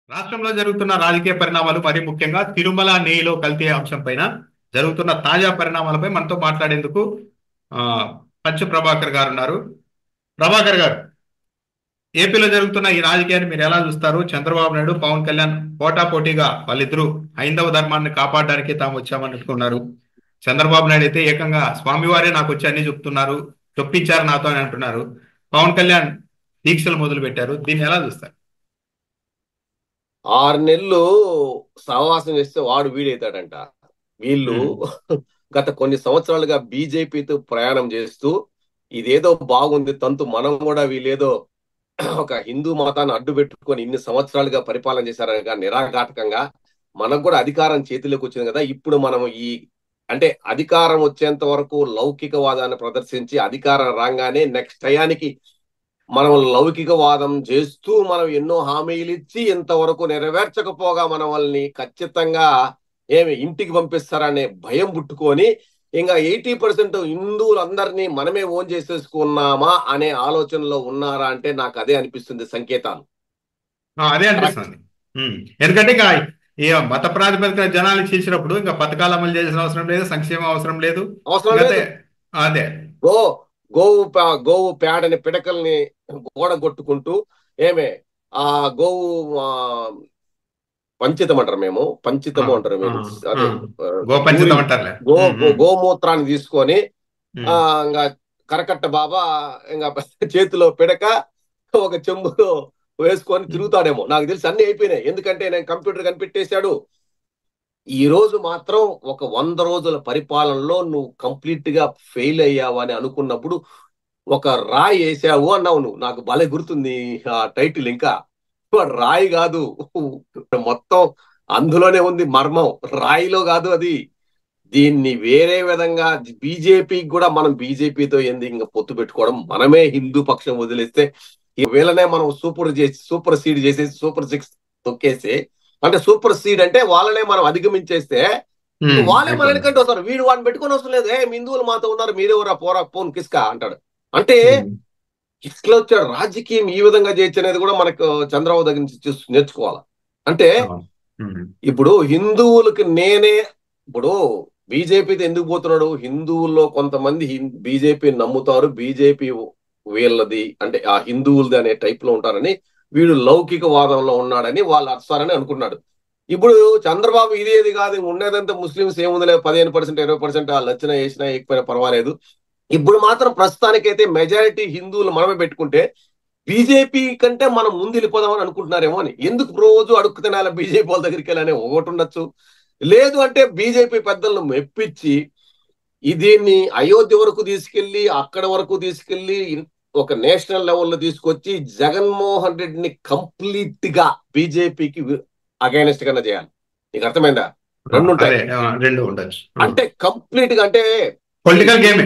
రాష్ట్రంలో జరుగుతున్న రాజకీయ పరిణామాలు మరి ముఖ్యంగా తిరుమల నేయిలో కల్తీ అంశం పైన జరుగుతున్న తాజా పరిణామాలపై మనతో మాట్లాడేందుకు ఆ, పంచ ప్రభాకర్ గారు ఉన్నారు ప్రభాకర్ గారు ఏపీలో జరుగుతున్న ఈ రాజకీయాన్ని మీరు ఎలా చూస్తారు చంద్రబాబు నాయుడు పవన్ కళ్యాణ్ పోటాపోటీగా వాళ్ళిద్దరూ హైందవ ధర్మాన్ని కాపాడడానికి తాము వచ్చామనుకున్నారు చంద్రబాబు నాయుడు అయితే ఏకంగా స్వామివారే నాకు వచ్చి అన్ని చెప్తున్నారు చొప్పించారు నాతో అని అంటున్నారు పవన్ కళ్యాణ్ దీక్షలు మొదలు పెట్టారు దీన్ని ఎలా చూస్తారు ఆరు నెలలు సహవాసం చేస్తే వాడు వీడైతాడంట వీళ్ళు గత కొన్ని సంవత్సరాలుగా బీజేపీతో ప్రయాణం చేస్తూ ఇదేదో బాగుంది తంతు మనం కూడా వీళ్ళేదో ఒక హిందూ మతాన్ని అడ్డు పెట్టుకొని ఇన్ని సంవత్సరాలుగా పరిపాలన చేశారనగా నిరాఘాటకంగా మనకు కూడా అధికారం చేతిలోకి వచ్చింది కదా ఇప్పుడు మనం ఈ అంటే అధికారం వచ్చేంత వరకు లౌకికవాదాన్ని ప్రదర్శించి అధికారం రాగానే నెక్స్ట్ టయానికి మనం లౌకికవాదం చేస్తూ మనం ఎన్నో హామీలు ఇచ్చి ఇంతవరకు నెరవేర్చకపోగా మన వాళ్ళని ఖచ్చితంగా ఏమి ఇంటికి పంపిస్తారనే భయం పుట్టుకొని ఇంకా ఎయిటీ పర్సెంట్ హిందువులందరినీ మనమే ఓన్ చేసేసుకున్నామా అనే ఆలోచనలో ఉన్నారా అంటే నాకు అదే అనిపిస్తుంది సంకేతాలు ఆ, అదే అనిపిస్తుంది ఉమ్. ఎందుకంటే ఇంకా ఈ మత ప్రాతిపదికన జనాలు చేసినప్పుడు ఇంకా పథకాలు అమలు చేయాల్సిన అవసరం లేదు సంక్షేమం అవసరం లేదు అవసరం ఇంకా లేదు అదే అదే గో గోవు పే- గోవు పేడని పిడకల్ని గోడ కొట్టుకుంటూ ఏమే ఆ గోవు ఆ, పంచితం అంటారు మేము పంచితము ఆ, అంటారు మీరు ఆ, అదే ఆ. ఆ, గోపంచితం ఊరి అంటారులే గో ఉమ్, గో- ఉమ్, గోమూత్రాన్ని తీసుకొని ఉమ్. ఆ ఇంకా కరకట్ట బాబా ఇంకా చేతిలో పిడక ఒక చెంబులో వేసుకొని తిరుగుతాడేమో నాకు తెలిసి అన్ని అయిపోయినాయి ఎందుకంటే నేను కంప్యూటర్ కనిపెట్టేశాడు ఈ రోజు మాత్రం ఒక వంద రోజుల పరిపాలనలో నువ్వు కంప్లీట్ గా ఫెయిల్ అయ్యావు అని అనుకున్నప్పుడు ఒక రాయి వేసావు అన్నావు నువ్వు నాకు భలే గుర్తుంది ఆ టైటిల్ ఇంకా వాడు రాయి కాదు మొత్తం అందులోనే ఉంది మర్మం రాయిలో కాదు అది దీన్ని వేరే విధంగా బీజేపీకి కూడా మనం బీజేపీతో ఏంది ఇంకా పొత్తు పెట్టుకోవడం మనమే హిందూ పక్షం వదిలేస్తే ఈ వీళ్ళనే మనం సూపర్ చేసి సూపర్ సీడ్ చేసేసి సూపర్ సిక్స్ తొక్కేసి అంటే సూపర్ సీడ్ అంటే వాళ్ళనే మనం అధిగమించేస్తే ఉమ్, వాళ్ళే మన అయిపోయింది. వెనకంటే వస్తారు వీడు వాడిని పెట్టుకొని అవసరం లేదు ఏ హిందువులు మాతో ఉన్నారు మీరెవరా పోరా పోన్ కిస్కా అంటాడు అంటే ఉమ్, ఇట్లా వచ్చాడు రాజకీయం ఈ విధంగా చేయొచ్చు అనేది కూడా మనకు చంద్రబాబు దగ్గర నుంచి చూసి నేర్చుకోవాలి అంటే అవును. ఉమ్, ఇప్పుడు హిందువులకి నేనే ఇప్పుడు బీజేపీతో ఎందుకు పోతున్నాడు హిందువుల్లో కొంతమంది బీజేపీ నమ్ముతారు బీజేపీ వీళ్ళది అంటే ఆ హిందువులది అనే టైప్ లో ఉంటారని వీడు లౌకిక వాదంలో ఉన్నాడని వాళ్ళు అరుస్తారని అనుకున్నాడు ఇప్పుడు చంద్రబాబు ఇది ఏది కాదు ఉండేదంతా ముస్లింస్ ఏముందిలే పదిహేను పర్సెంట్ ఇరవై పర్సెంట్ వాళ్ళు వచ్చినా వేసినా ఎక్కిపోయినా పర్వాలేదు ఇప్పుడు మాత్రం ప్రస్తుతానికైతే మెజారిటీ హిందువులు మనమే పెట్టుకుంటే బీజేపీ కంటే మనం ముందు వెళ్ళిపోదామని అనుకుంటున్నారేమో అని ఎందుకు రోజు అడుక్కు తినాలి బీజేపీ వాళ్ళ దగ్గరికి వెళ్ళాలని ఒకటి ఉండొచ్చు లేదు అంటే బీజేపీ పెద్దలను మెప్పించి ఈ దీన్ని అయోధ్య వరకు తీసుకెళ్లి అక్కడ వరకు తీసుకెళ్లి ఇన్- ఒక నేషనల్ లెవెల్లో తీసుకొచ్చి జగన్మోహన్ రెడ్డిని కంప్లీట్ గా బీజేపీకి అగైనెస్ట్ గా చేయాలి నీకు అర్థమైందా రెండు ఉంటాయి అదే ఆ, రెండు ఉండొచ్చు అంటే కంప్లీట్ గా అంటే పొలిటికల్ గేమ్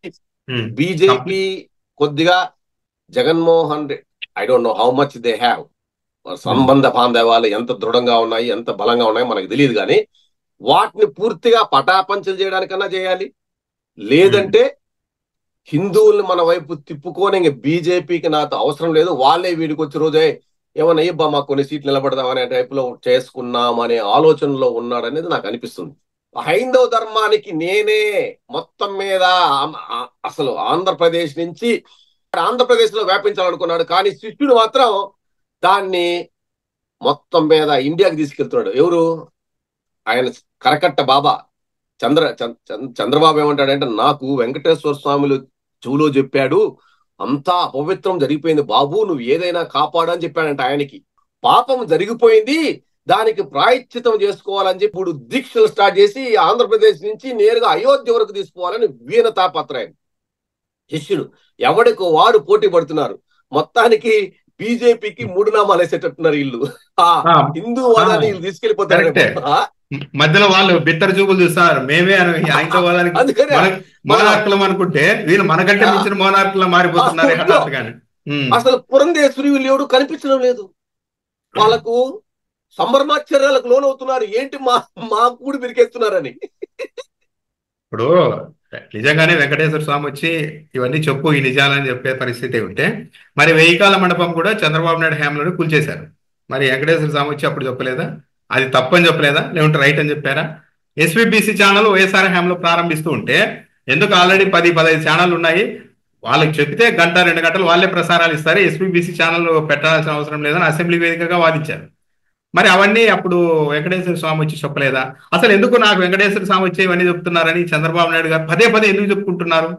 బీజేపీ కొద్దిగా Jaganmohan Reddy I don't know how much they have సంబంధ బాంధవ్యాలు ఎంత దృఢంగా ఉన్నాయి ఎంత బలంగా ఉన్నాయి మనకు తెలియదు కానీ వాటిని పూర్తిగా పటాపంచలు చేయడానికన్నా చేయాలి లేదంటే హిందువుల్ని మన వైపు తిప్పుకొని ఇంక బీజేపీకి నాతో అవసరం లేదు వాళ్ళే వీడికి వచ్చే రోజే ఏమన్నా అయ్యబ్బా మాకు కొన్ని సీట్లు నిలబడదామనే టైప్ లో చేసుకున్నామనే ఆలోచనలో ఉన్నాడనేది నాకు అనిపిస్తుంది హైందవ ధర్మానికి నేనే మొత్తం మీద ఆం- ఆ- అసలు ఆంధ్రప్రదేశ్ నుంచి ఆంధ్రప్రదేశ్ లో వ్యాపించాలనుకున్నాడు కానీ శిష్యుడు మాత్రం దాన్ని మొత్తం మీద ఇండియాకి తీసుకెళ్తున్నాడు ఎవరు ఆయన కరకట్ట బాబా చంద్ర చంద్ర- చంద్ర- చంద్రబాబు ఏమంటాడంటే నాకు వెంకటేశ్వర స్వాములు చెవులో చెప్పాడు అంతా అపవిత్రం జరిగిపోయింది బాబు నువ్వు ఏదైనా కాపాడు అని చెప్పాడంట ఆయనకి పాపం జరిగిపోయింది దానికి ప్రాయశ్చితం చేసుకోవాలని చెప్పి ఇప్పుడు దీక్షలు స్టార్ట్ చేసి ఆంధ్రప్రదేశ్ నుంచి నేరుగా అయోధ్య వరకు తీసుకోవాలని వీణ తాపత్రయం శిష్యుడు ఎవడికి వాడు పోటీ పడుతున్నారు మొత్తానికి బీజేపీకి మూడు నామాలు వేసేటట్టున్నారు వీళ్ళు ఆ ఆ, హిందూ వాదాన్ని వీళ్ళు తీసుకెళ్లిపోతారు కరెక్టే. మధ్యలో వాళ్ళు బిత్తర చూపులు చూస్తున్నారు మేమే అని హైందవాదానికి అందుకనే మన మోనార్కులం అనుకుంటే వీళ్ళు మనకంటే ఆ. మించిన మోనార్కులు మారిపోతున్నారు ఆ, హఠాత్తుగానే ఉమ్, అసలు పురంధేశ్వరి వీళ్ళు ఎవడు కనిపించడం లేదు వాళ్ళకు సంబరమాశ్చర్యాలకు లోనవుతున్నారు ఏంటి మా మా కూడి బిరికేస్తున్నారని ఇప్పుడు నిజంగానే వెంకటేశ్వర స్వామి వచ్చి ఇవన్నీ చెప్పు ఈ నిజాలని చెప్పే పరిస్థితి ఉంటే మరి వెయ్యికాల మండపం కూడా చంద్రబాబు నాయుడు హయాంలోనే కూల్చేశారు మరి వెంకటేశ్వర స్వామి వచ్చి అప్పుడు చెప్పలేదా అది తప్పని చెప్పలేదా లేకుంటే రైట్ అని చెప్పారా ఎస్విబిసి ఛానల్ వైఎస్ఆర్ హ్యామ్లో ప్రారంభిస్తూ ఉంటే ఎందుకు ఆల్రెడీ పది పదహైదు ఛానల్ ఉన్నాయి వాళ్ళకి చెప్తే గంట రెండు గంటలు వాళ్ళే ప్రసారాలు ఇస్తారు ఎస్పీబీసీ ఛానల్ పెట్టాల్సిన అవసరం లేదని అసెంబ్లీ వేదికగా వాదించారు మరి అవన్నీ అప్పుడు వెంకటేశ్వర స్వామి వచ్చి చెప్పలేదా అసలు ఎందుకు నాకు వెంకటేశ్వర స్వామి వచ్చి ఇవన్నీ చెప్తున్నారని చంద్రబాబు నాయుడు గారు పదే పదే ఎందుకు చెప్పుకుంటున్నారు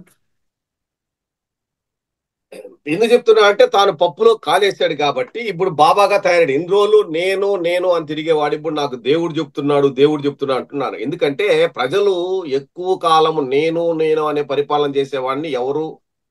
ఎందుకు చెప్తున్నా అంటే తాను పప్పులో కాలేశాడు కాబట్టి ఇప్పుడు బాబాగా తయారాడు ఇన్ని రోజులు నేను నేను అని తిరిగేవాడు ఇప్పుడు నాకు దేవుడు చెప్తున్నాడు దేవుడు చెప్తున్నా అంటున్నాను ఎందుకంటే ప్రజలు ఎక్కువ కాలం నేను నేను అనే పరిపాలన చేసేవాడిని ఎవరు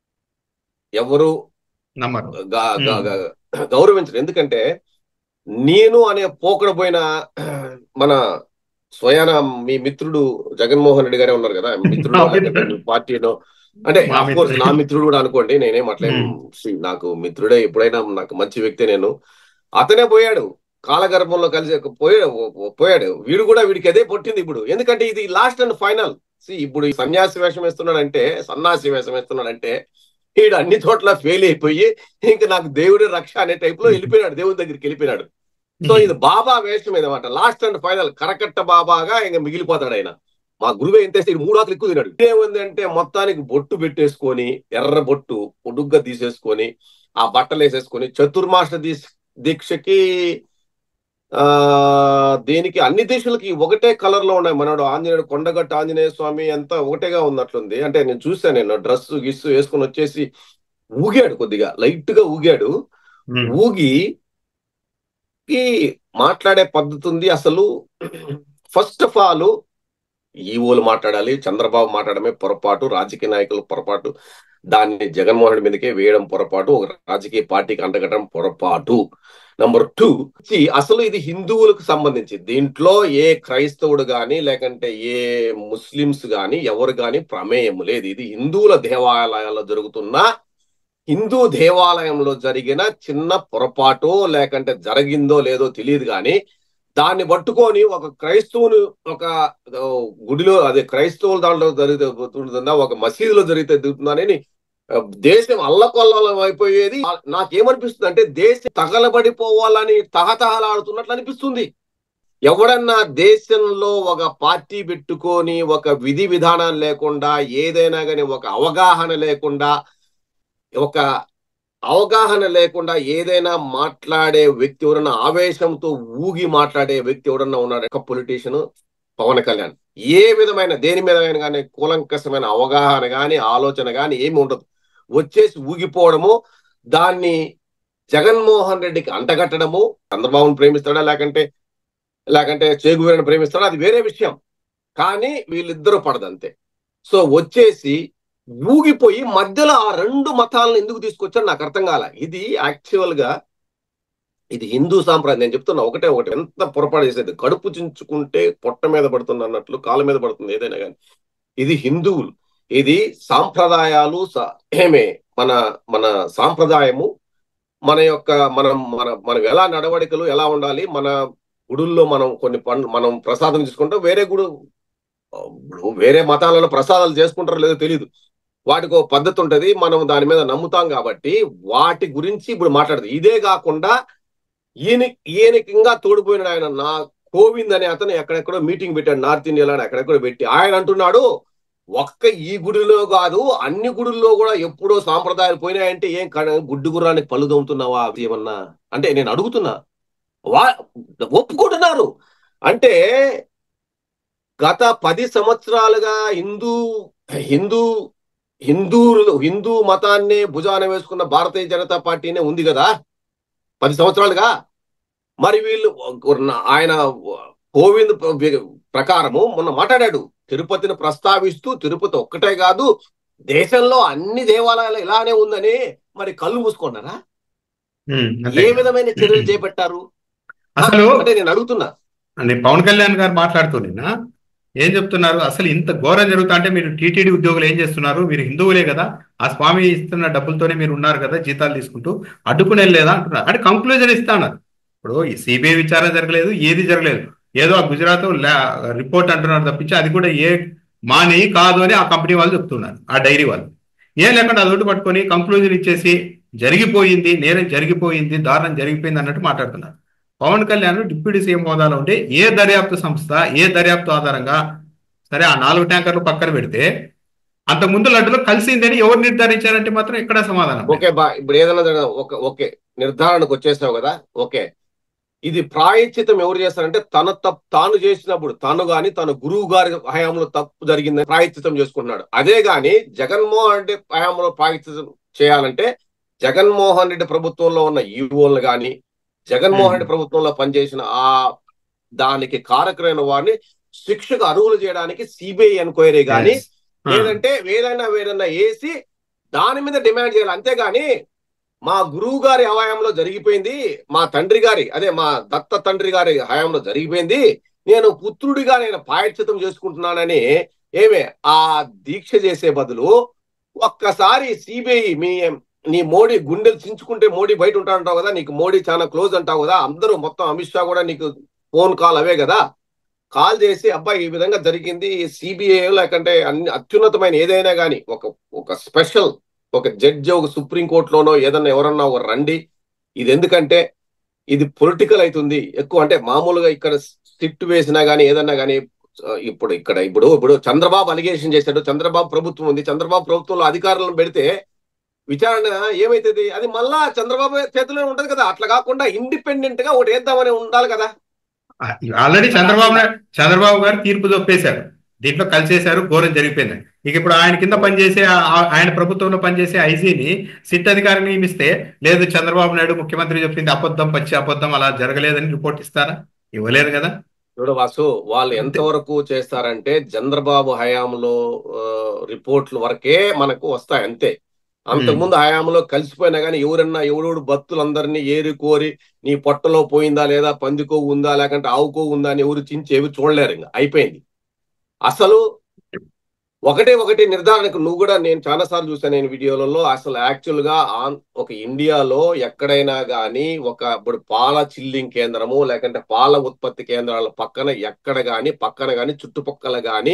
ఎవరు నమ్మరు గా- గా- గా- గౌరవించరు ఎందుకంటే నేను అనే పోకడ పోయిన మన స్వయాన మీ మిత్రుడు జగన్మోహన్ రెడ్డి గారే ఉన్నారు కదా మిత్రుడు మా లేకపోతే మిత్రుడు. మీ పార్టీలో అంటే మా ఆఫ్ కోర్స్ మిత్రుడు. నా మిత్రుడు కూడా అనుకోండి నేనేం అట్లేం Hmm. see, నాకు మిత్రుడే ఎప్పుడైనా నాకు మంచి వ్యక్తి నేను అతనే పోయాడు కాలగర్భంలో కలిసి పోయాడు పోయాడు వీడు కూడా వీడికి అదే పుట్టింది ఇప్పుడు ఎందుకంటే ఇది లాస్ట్ అండ్ ఫైనల్ ఇప్పుడు ఈ సన్యాసి వేషం వేస్తున్నాడంటే సన్నాసి వేషం వేస్తున్నాడంటే వీడు అన్ని చోట్ల ఫెయిల్ అయిపోయి ఇంకా నాకు దేవుడి రక్ష అనే టైప్ లో వెళ్ళిపోయినాడు దేవుడి దగ్గరికి వెళ్ళిపోయినాడు సో ఇది బాబా వేషం అనమాట లాస్ట్ అండ్ ఫైనల్ కరకట్ట బాబాగా ఇంకా మిగిలిపోతాడు ఆయన మా గురువే ఎంత వేస్తే మూడు ఆకులు ఎక్కువ తిన్నాడు ఏముందంటే మొత్తానికి బొట్టు పెట్టేసుకొని ఎర్ర బొట్టు పొడుగ్గా తీసేసుకొని ఆ బట్టలు వేసేసుకొని చతుర్మాస దీక్ష- దీక్షకి ఆ దేనికి అన్ని దీక్షలకి ఒకటే కలర్ లో ఉన్నాయి మనోడు ఆంజనేయుడు కొండగట్టు ఆంజనేయ స్వామి అంతా ఒకటేగా ఉన్నట్లుంది అంటే నేను చూసాను నేను డ్రెస్ గిస్సు వేసుకొని వచ్చేసి ఊగాడు కొద్దిగా లైట్ గా ఊగాడు ఉమ్. ఊగి ఈ మాట్లాడే పద్ధతి ఉంది అసలు ఫస్ట్ ఆఫ్ ఆల్ ఈవోలు మాట్లాడాలి చంద్రబాబు మాట్లాడమే పొరపాటు రాజకీయ నాయకులు పొరపాటు దాన్ని జగన్మోహన్ రెడ్డి మీదకే వేయడం పొరపాటు ఒక రాజకీయ పార్టీకి అంటగట్టడం పొరపాటు నంబర్ టూ అసలు ఇది హిందువులకు సంబంధించి దీంట్లో ఏ క్రైస్తవుడు గాని లేకంటే ఏ ముస్లిమ్స్ గాని ఎవరు గాని ప్రమేయం లేదు ఇది హిందువుల దేవాలయాల్లో జరుగుతున్న హిందూ దేవాలయంలో జరిగిన చిన్న పొరపాటో లేకంటే జరిగిందో లేదో తెలియదు కానీ దాన్ని పట్టుకొని ఒక క్రైస్తవుని ఒక ఆ, గుడిలో అదే క్రైస్తవుల దాంట్లో జరుగుతుందా ఒక మసీదులో జరిగితే జరుగుతుందని ఆ, దేశం అల్లకొల్లం అయిపోయేది ఆ, నాకేమనిపిస్తుంది అంటే దేశం తగలబడిపోవాలని తహతహలాడుతున్నట్లు అనిపిస్తుంది ఎవడన్నా దేశంలో ఒక పార్టీ పెట్టుకొని ఒక విధి విధానాలు లేకుండా ఏదైనా కానీ ఒక అవగాహన లేకుండా ఒక అవగాహన లేకుండా ఏదైనా మాట్లాడే వ్యక్తి ఎవరన్నా ఆవేశంతో ఊగి మాట్లాడే వ్యక్తి ఎవరన్నా ఉన్నాడు ఒక పొలిటీషియన్ పవన్ కళ్యాణ్ ఏ విధమైన దేని మీద కానీ కూలంకషమైన అవగాహన కానీ ఆలోచన కానీ ఏమి ఉండదు వచ్చేసి ఊగిపోవడము దాన్ని జగన్మోహన్ రెడ్డికి అంటగట్టడము చంద్రబాబును ప్రేమిస్తాడా లేకంటే లేకంటే చేగువీరని ప్రేమిస్తాడా అది వేరే విషయం కానీ వీళ్ళిద్దరూ పడదు అంతే సో వచ్చేసి ఊగిపోయి మధ్యలో ఆ రెండు మతాలను ఎందుకు తీసుకొచ్చారు నాకు అర్థం కాల ఇది యాక్చువల్ గా ఇది హిందూ సాంప్రదాయం నేను చెప్తున్నా ఒకటే ఒకటి ఎంత పొరపాటు చేసేది కడుపు చించుకుంటే పొట్ట మీద పడుతుంది అన్నట్లు కాళ్ళ మీద పడుతుంది ఏదైనా కానీ ఇది హిందువులు ఇది సాంప్రదాయాలు స- ఏమే మన మన సాంప్రదాయము మన యొక్క మనం మన మనం ఎలా నడవడికలు ఎలా ఉండాలి మన గుడుల్లో మనం కొన్ని పనులు మనం ప్రసాదం తీసుకుంటాం వేరే గుడు ఇప్పుడు వేరే మతాలలో ప్రసాదాలు చేసుకుంటారో లేదో తెలియదు వాటికి ఒక పద్ధతి ఉంటది మనం దాని మీద నమ్ముతాం కాబట్టి వాటి గురించి ఇప్పుడు మాట్లాడదు ఇదే కాకుండా ఈయన ఈయనకి ఇంకా తోడిపోయిన ఆయన నా కోవింద్ అనే అతను ఎక్కడెక్కడో మీటింగ్ పెట్టాడు నార్త్ ఇండియాలో ఎక్కడెక్కడో పెట్టి ఆయన అంటున్నాడు ఒక్క ఈ గుడిలో కాదు అన్ని గుడుల్లో కూడా ఎప్పుడో సాంప్రదాయాలు పోయినాయంటే ఏం కడ- గుడ్డు గుర్రానికి పళ్ళు దొమ్ముతున్నావా అది ఏమన్నా అంటే నేను అడుగుతున్నా వా ఒప్పుకుంటున్నారు అంటే గత పది సంవత్సరాలుగా హిందూ హిందూ హిందూలు హిందూ మతాన్ని భుజాన వేసుకున్న భారతీయ జనతా పార్టీనే ఉంది కదా పది సంవత్సరాలుగా మరి వీళ్ళు ఆయన కోవింద్ ప్ర- ప్రకారము మొన్న మాట్లాడాడు తిరుపతిని ప్రస్తావిస్తూ తిరుపతి ఒక్కటే కాదు దేశంలో అన్ని దేవాలయాలు ఇలానే ఉందని మరి కళ్ళు మూసుకున్నారా ఉమ్, అంతే. ఏ విధమైన చర్యలు చేపట్టారు అసలు అంటే నేను అడుగుతున్నా అని పవన్ కళ్యాణ్ గారు మాట్లాడుతూ నిన్న ఏం చెప్తున్నారు అసలు ఇంత ఘోరం జరుగుతా అంటే మీరు టీటీడీ ఉద్యోగులు ఏం చేస్తున్నారు మీరు హిందువులే కదా ఆ స్వామి ఇస్తున్న డబ్బులతోనే మీరు ఉన్నారు కదా జీతాలు తీసుకుంటూ అడ్డుకునే లేదా అంటున్నారు అంటే కంక్లూజన్ ఇస్తా ఉన్నారు ఇప్పుడు ఈ సిబిఐ విచారణ జరగలేదు ఏది జరగలేదు ఏదో ఆ గుజరాత్ రిపోర్ట్ అంటున్నారు తప్పించి అది కూడా ఏ మాని కాదు అని ఆ కంపెనీ వాళ్ళు చెప్తున్నారు ఆ డైరీ వాళ్ళు ఏం లేకుండా అదొకటి పట్టుకొని కంక్లూజన్ ఇచ్చేసి జరిగిపోయింది నేరం జరిగిపోయింది దారుణం జరిగిపోయింది అన్నట్టు మాట్లాడుతున్నారు పవన్ కళ్యాణ్ డిప్యూటీ సీఎం హోదాలో ఉంటే ఏ దర్యాప్తు సంస్థ ఏ దర్యాప్తు ఆధారంగా సరే ఆ నాలుగు ట్యాంకర్లు పక్కన పెడితే అంత ముందు లడ్డులో కలిసిందని ఎవరు నిర్ధారించారంటే మాత్రం ఎక్కడ సమాధానం లేదు. ఓకే బా ఇప్పుడు ఏదైనా జరగ- ఒక ఓకే నిర్ధారణకు వచ్చేసావు కదా ఓకే ఇది ప్రాయశ్చితం ఎవరు చేస్తారంటే తన తప్పు తాను చేసినప్పుడు తను గాని తన గురువు గారి హయాంలో తప్పు జరిగిందని ప్రాయశ్చితం చేసుకుంటున్నాడు అదే గాని జగన్మోహన్ రెడ్డి హయాంలో ప్రాయశ్చితం చేయాలంటే జగన్మోహన్ రెడ్డి ప్రభుత్వంలో ఉన్న ఈవోలను గాని జగన్మోహన్ రెడ్డి ప్రభుత్వంలో పనిచేసిన ఆ దానికి కారకులైన వారిని శిక్షకు అర్హులు చేయడానికి సిబిఐ ఎంక్వైరీ గాని Yes. ఆ, లేదంటే వేరైనా వేరైనా వేసి దాని మీద డిమాండ్ చేయాలి అంతేగాని మా గురువు గారి హయాంలో జరిగిపోయింది మా తండ్రి గారి అదే మా దత్త తండ్రి గారి హయాంలో జరిగిపోయింది నేను పుత్రుడిగా నేను పాయచితం చేసుకుంటున్నానని ఏమే ఆ దీక్ష చేసే బదులు ఒక్కసారి సిబిఐ మీ నీ మోడీ గుండెలు చించుకుంటే మోడీ బయట ఉంటాడంటావు కదా నీకు మోడీ చాలా క్లోజ్ అంటావు కదా అందరూ మొత్తం అమిత్ షా కూడా నీకు ఫోన్ కాల్ అవే కదా కాల్ చేసి అబ్బాయి ఈ విధంగా జరిగింది సిబిఐ లేకంటే అన్ని అత్యున్నతమైన ఏదైనా కానీ ఒక ఒక స్పెషల్ ఒక జడ్జి ఒక సుప్రీం కోర్టులోనో ఏదన్నా ఎవరన్నా ఒక రండి ఇది ఎందుకంటే ఇది పొలిటికల్ అవుతుంది ఎక్కువ అంటే మామూలుగా ఇక్కడ స్టిట్ వేసినా గానీ ఏదన్నా గానీ ఆ, ఇప్పుడు ఇక్కడ ఇప్పుడు ఇప్పుడు చంద్రబాబు అలిగేషన్ చేశాడు చంద్రబాబు ప్రభుత్వం ఉంది చంద్రబాబు ప్రభుత్వంలో అధికారులను పెడితే విచారణ ఏమైతుంది అది మళ్ళా చంద్రబాబు చేతిలో ఉంటది కదా అట్లా కాకుండా ఇండిపెండెంట్ గా ఒకటి వేద్దామని ఉండాలి కదా ఆల్రెడీ చంద్రబాబు నాయుడు చంద్రబాబు గారు తీర్పు చొప్పేశారు దీంట్లో కలిసేశారు ఘోరం జరిగిపోయింది ఇక ఇప్పుడు ఆయన కింద పనిచేసే ఆ- ఆయన ప్రభుత్వంలో పనిచేసే ఐజీని సిట్ అధికారిని నియమిస్తే లేదు చంద్రబాబు నాయుడు ముఖ్యమంత్రి చెప్పింది అబద్ధం పచ్చి అబద్ధం అలా జరగలేదని రిపోర్ట్ ఇస్తారా ఇవ్వలేరు కదా చూడు వాసు వాళ్ళు ఎంతవరకు చేస్తారంటే చంద్రబాబు హయాంలో ఆ, రిపోర్ట్ల వరకే మనకు వస్తాయి అంతే అంతకుముందు హయాంలో కలిసిపోయినా కానీ ఎవరన్నా ఎవడెవడు భక్తులందరినీ ఏరి కోరి నీ పొట్టలో పోయిందా లేదా పందికో ఉందా లేకంటే ఆవుకో ఉందా అని ఎవరు చించి ఏవి చూడలేరు ఇంకా అయిపోయింది అసలు ఒకటే ఒకటి నిర్ధారణకు నువ్వు కూడా నేను చాలా సార్లు చూసాను నేను వీడియోలలో అసలు యాక్చువల్ గా ఆన్- ఒక ఇండియాలో ఎక్కడైనా గానీ ఒక ఇప్పుడు పాల చిల్లింగ్ కేంద్రము లేకంటే పాల ఉత్పత్తి కేంద్రాల పక్కన ఎక్కడ గాని పక్కన గాని చుట్టుపక్కల గాని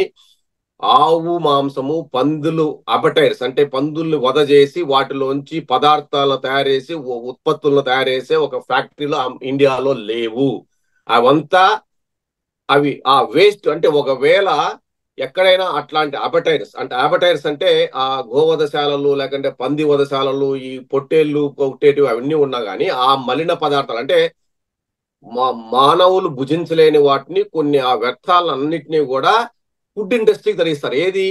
ఆవు మాంసము పందులు అబటైర్స్ అంటే పందుల్ని వధ చేసి వాటిలోంచి పదార్థాలను తయారు చేసి ఉ- ఉత్పత్తులను తయారు చేసే ఒక ఫ్యాక్టరీలో అమ్- ఇండియాలో లేవు అవంతా అవి ఆ వేస్ట్ అంటే ఒకవేళ ఎక్కడైనా అట్లాంటి అబటైర్స్ అంటే అబటైర్స్ అంటే ఆ గోవధశాలలు లేకంటే పంది వధశాలలు ఈ పొట్టేళ్ళు పొట్టేటివి అవన్నీ ఉన్నా కానీ ఆ మలిన పదార్థాలు అంటే మా మానవులు భుజించలేని వాటిని కొన్ని ఆ వ్యర్థాలన్నిటినీ కూడా ఫుడ్ ఇండస్ట్రీకి తరలిస్తారు ఏది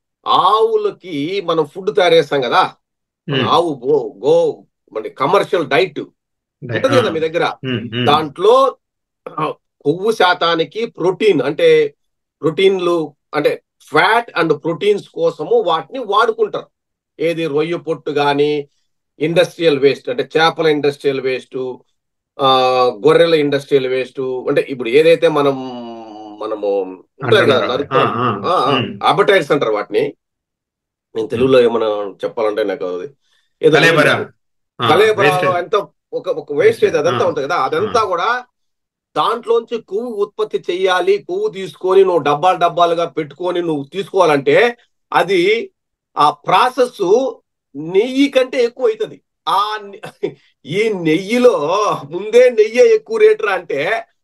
ఆవులకి మనం ఫుడ్ తయారు చేస్తాం కదా మన ఉమ్, ఆవు గో గో మన కమర్షియల్ డైట్ ఉంటది కదా మీ దగ్గర ఉమ్, ఉమ్. దాంట్లో ఆ, కొవ్వు శాతానికి ప్రోటీన్ అంటే ప్రోటీన్లు అంటే ఫ్యాట్ అండ్ ప్రోటీన్స్ కోసము వాటిని వాడుకుంటారు ఏది రొయ్య పొట్టు గాని ఇండస్ట్రియల్ వేస్ట్ అంటే చేపల ఇండస్ట్రియల్ వేస్ట్ ఆ గొర్రెల ఇండస్ట్రియల్ వేస్ట్ అంటే ఇప్పుడు ఏదైతే మనం మనము ఉంటాయి కదా, అంటున్నారు. నరుకుతాం. ఆ, ఆ, ఆ, ఆ, ఉమ్. అబటైర్స్ అంటారు వాటిని నేను తెలుగులో ఏమైనా చెప్పాలంటే నాకు అది ఏదో కలేబర. ఆ, కలేబర wastage. అంతా ఒక ఒక వేస్టేజ్ అదంతా ఆ. ఉంటుంది కదా అదంతా కూడా దాంట్లోంచి కొవ్వు ఉత్పత్తి చెయ్యాలి కొవ్వు తీసుకొని నువ్వు డబ్బాలు డబ్బాలుగా పెట్టుకొని నువ్వు తీసుకోవాలంటే అది ఆ ప్రాసెస్ నెయ్యి కంటే ఎక్కువ అవుతుంది ఆ నె- ఈ నెయ్యిలో ముందే నెయ్యి ఎక్కువ రేటురా అంటే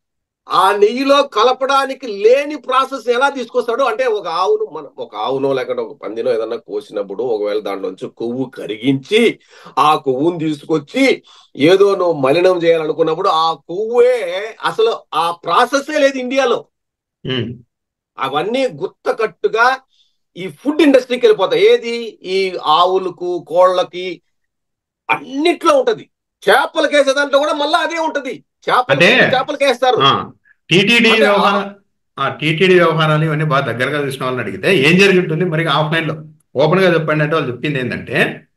ఆ నెయ్యిలో కలపడానికి లేని ప్రాసెస్ ఎలా తీసుకొస్తాడు అంటే ఒక ఆవును మనం ఒక ఆవునో లేకుంటే ఒక పందినో ఏదన్నా కోసినప్పుడు ఒకవేళ దాంట్లోంచి కొవ్వు కరిగించి ఆ కొవ్వుని తీసుకొచ్చి ఏదో నువ్వు మలినం చేయాలనుకున్నప్పుడు ఆ కొవ్వే అసలు ఆ ప్రాసెసే లేదు ఇండియాలో ఉమ్, అవన్నీ గుత్తకట్టుగా ఈ ఫుడ్ ఇండస్ట్రీకి వెళ్ళిపోతాయి ఏది ఈ ఆవులకు కోళ్ళకి అన్నిట్లో ఉంటది చేపలకి వేసే దాంట్లో కూడా మళ్ళీ అదే ఉంటది చేపలు అంటే- చేపలకి వేస్తారు ఆ, టీటీడీ అంటే ఆ- వ్యవహారం ఆ టీటీడీ వ్యవహారాలు ఇవన్నీ బాగా దగ్గరగా చూసిన వాళ్ళని అడిగితే ఏం జరిగి ఉంటుంది మరి ఆఫ్లైన్ లో ఓపెన్ గా చెప్పండి అంటే వాళ్ళు చెప్పింది ఏంటంటే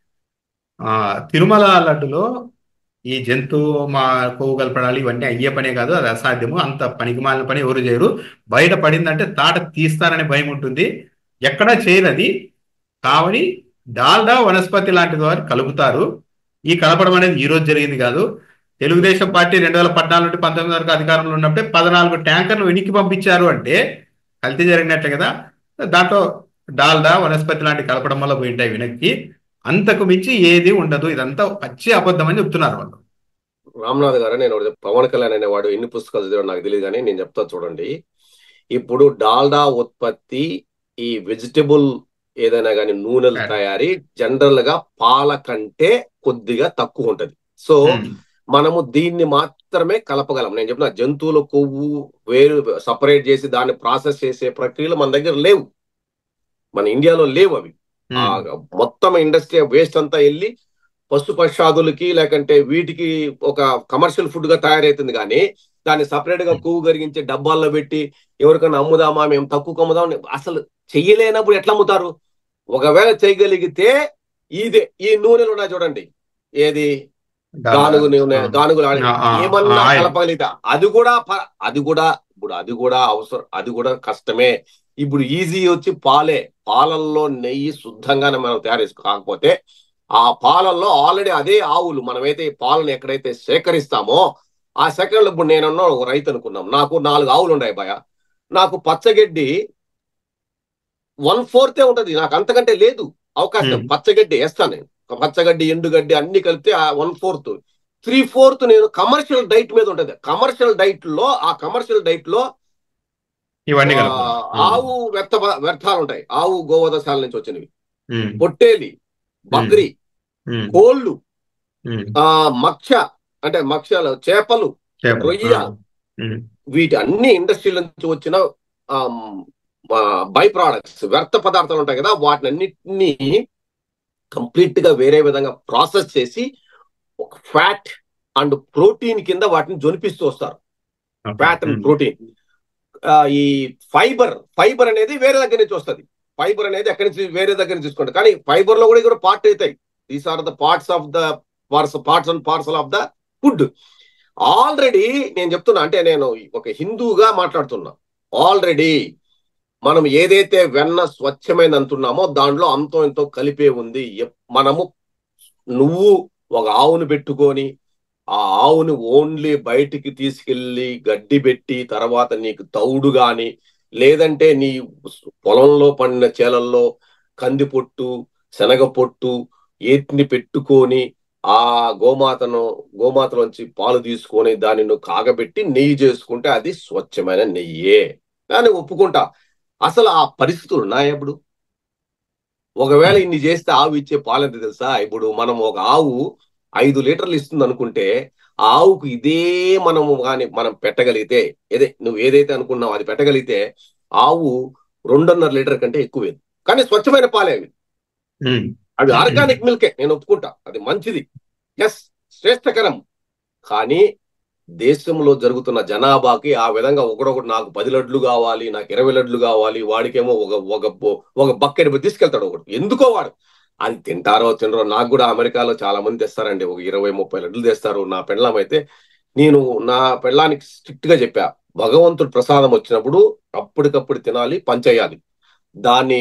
ఆ తిరుమల లడ్డులో ఈ జంతు మా కొవ్వు కలపడాలు ఇవన్నీ అయ్యే పనే కాదు అది అసాధ్యము అంత పనికిమాలిన పని ఎవరు చేయరు బయట పడిందంటే తాట తీస్తారనే భయం ఉంటుంది ఎక్కడా చేయరు అది కావని డాల్డా వనస్పతి లాంటి వారు కలుపుతారు ఈ కలపడం అనేది ఈ రోజు జరిగింది కాదు తెలుగుదేశం పార్టీ రెండు వేల పద్నాలుగు నుండి పంతొమ్మిది వరకు అధికారంలో ఉన్నప్పుడే పద్నాలుగు ట్యాంకర్లు వెనక్కి పంపించారు అంటే కల్తీ జరిగినట్లే కదా దాంట్లో డాల్డా వనస్పతి లాంటి కలపడం వల్ల పోయింటాయి వెనక్కి అంతకు మించి ఏది ఉండదు ఇదంతా పచ్చి అబద్ధం అని చెప్తున్నారు వాళ్ళు రామ్నాథ్ గారు నేను ఒకటి చెప్- పవన్ కళ్యాణ్ అనేవాడు ఎన్ని పుస్తకాలు చదివాడు నాకు తెలియదు కానీ నేను చెప్తా చూడండి ఇప్పుడు డాల్డా ఉత్పత్తి ఈ వెజిటబుల్ ఏదైనా కానీ నూనెల Correct. తయారీ జనరల్ గా పాల కంటే కొద్దిగా తక్కువ ఉంటది సో ఉమ్, మనము దీన్ని మాత్రమే కలపగలం నేను చెప్పిన జంతువుల కొవ్వు వేరు సపరేట్ చేసి దాన్ని ప్రాసెస్ చేసే ప్రక్రియలు మన దగ్గర లేవు మన ఇండియాలో లేవు అవి ఆ ఉమ్, మొత్తం ఇండస్ట్రీ వేస్ట్ అంతా వెళ్ళి పశు పశ్చాదులకి లేకంటే వీటికి ఒక కమర్షియల్ ఫుడ్ గా తయారైతుంది కానీ దాన్ని సపరేట్ గా కొవ్వు కరిగించే డబ్బాల్లో పెట్టి ఎవరికైనా అమ్ముదామా మేము తక్కువ అమ్ముదాం అని అసలు చెయ్యలేనప్పుడు ఎట్లా అమ్ముతారు ఒకవేళ చేయగలిగితే ఇదే ఈ నూనెలు ఉన్నాయి చూడండి ఏది గానుగు నూనె ఆ. గానుగులు ఆయిల్. ఆ, ఆ, ఏమన్నా ఆయిల్. కలపగలిగితే అది కూడా ప- అది కూడా ఇప్పుడు అది కూడా అవసరం అది కూడా కష్టమే ఇప్పుడు ఈజీ వచ్చి పాలే పాలల్లో నెయ్యి శుద్ధంగానే మనం తయారు చేసుకో కాకపోతే ఆ పాలల్లో ఆల్రెడీ అదే ఆవులు మనమైతే ఈ పాలను ఎక్కడైతే సేకరిస్తామో ఆ సెకండ్లో ఇప్పుడు నేనున్న ఒక రైతు అనుకున్నాం నాకు నాలుగు ఆవులు ఉన్నాయి భయ నాకు పచ్చగడ్డి వన్ ఫోర్తే ఉంటది నాకు అంతకంటే లేదు అవకాశం Hmm. పచ్చగడ్డి వేస్తాను నేను పచ్చగడ్డి ఎండుగడ్డి అన్ని కలిపితే ఆ వన్ ఫోర్త్ త్రీ ఫోర్త్ నేను కమర్షియల్ డైట్ మీద ఉంటది కమర్షియల్ డైట్ లో ఆ కమర్షియల్ డైట్ లో ఇవన్నీ ఆ, కలుపుతాం. ఆవు వ్యర్థ వ్యర్థాలు ఉంటాయి ఆవు గోవదశాల నుంచి వచ్చినవి ఉమ్, పొట్టేలి బక్రి ఉమ్, కోళ్ళు ఉమ్, ఆ మక్ష అంటే మక్షలు చేపలు చేపలు. రొయ్య. ఆ, ఉమ్, వీటి అన్ని ఇండస్ట్రీల నుంచి వచ్చిన బై ప్రోడక్ట్స్ వ్యర్థ పదార్థాలు ఉంటాయి కదా వాటిని అన్నిటినీ కంప్లీట్ గా వేరే విధంగా ప్రాసెస్ చేసి ఒక ఫ్యాట్ అండ్ ప్రోటీన్ కింద వాటిని జొనిపిస్తూ వస్తారు okay. Fat and um, protein ఈ ఫైబర్ ఫైబర్ అనేది వేరే దగ్గర నుంచి వస్తుంది ఫైబర్ అనేది ఎక్కడి నుంచి వేరే దగ్గర నుంచి తీసుకుంటారు కానీ ఫైబర్ లో కూడా ఇక్కడ పార్ట్ అవుతాయి these are the parts of the parts parts and parcel of the food already నేను చెప్తున్నా అంటే నేను ఒక హిందూగా మాట్లాడుతున్నా ఆల్రెడీ మనం ఏదైతే వెన్న స్వచ్ఛమైన అంటున్నామో దాంట్లో అంతో ఎంతో కలిపే ఉంది ఎప్- మనము నువ్వు ఒక ఆవును పెట్టుకొని ఆ ఆవుని ఓన్లీ బయటికి తీసుకెళ్లి గడ్డి పెట్టి తర్వాత నీకు తౌడు గాని లేదంటే నీ పొలంలో పండిన చేలల్లో కంది పొట్టు శనగ పొట్టు ఏటిని పెట్టుకొని ఆ గోమాతను గోమాతలోంచి పాలు తీసుకొని దాన్ని నువ్వు కాగబెట్టి నెయ్యి చేసుకుంటే అది స్వచ్ఛమైన నెయ్యే దాన్ని ఒప్పుకుంటా అసలు ఆ పరిస్థితులు ఉన్నాయా ఇప్పుడు ఒకవేళ ఇన్ని చేస్తే ఆవు ఇచ్చే పాలు ఎంత తెలుసా ఇప్పుడు మనం ఒక ఆవు ఐదు లీటర్లు ఇస్తుంది అనుకుంటే ఆ ఆవుకు ఇదే మనము కానీ మనం పెట్టగలిగితే ఏదే నువ్వు ఏదైతే అనుకున్నావు అది పెట్టగలిగితే ఆవు రెండున్నర లీటర్ కంటే ఎక్కువే కానీ స్వచ్ఛమైన పాలే అవి ఉమ్, అవి ఆర్గానిక్ మిల్కే నేను ఒప్పుకుంటా అది మంచిది ఎస్ శ్రేష్టకరం కానీ దేశంలో జరుగుతున్న జనాభాకి ఆ విధంగా ఒకడొకటి నాకు పది లడ్లు కావాలి నాకు ఇరవై లడ్లు కావాలి వాడికేమో ఒక ఒక బొ- ఒక బక్కెట్ తీసుకెళ్తాడు ఒకడు ఎందుకో వాడు అది తింటారో తినరో నాకు కూడా అమెరికాలో చాలా మంది తెస్తారండి ఒక ఇరవై ముప్పై లడ్లు తెస్తారు నా పెళ్ళాం అయితే నేను నా పెళ్ళానికి స్ట్రిక్ట్ గా చెప్పా భగవంతుడు ప్రసాదం వచ్చినప్పుడు అప్పటికప్పుడు తినాలి పంచేయాలి దాన్ని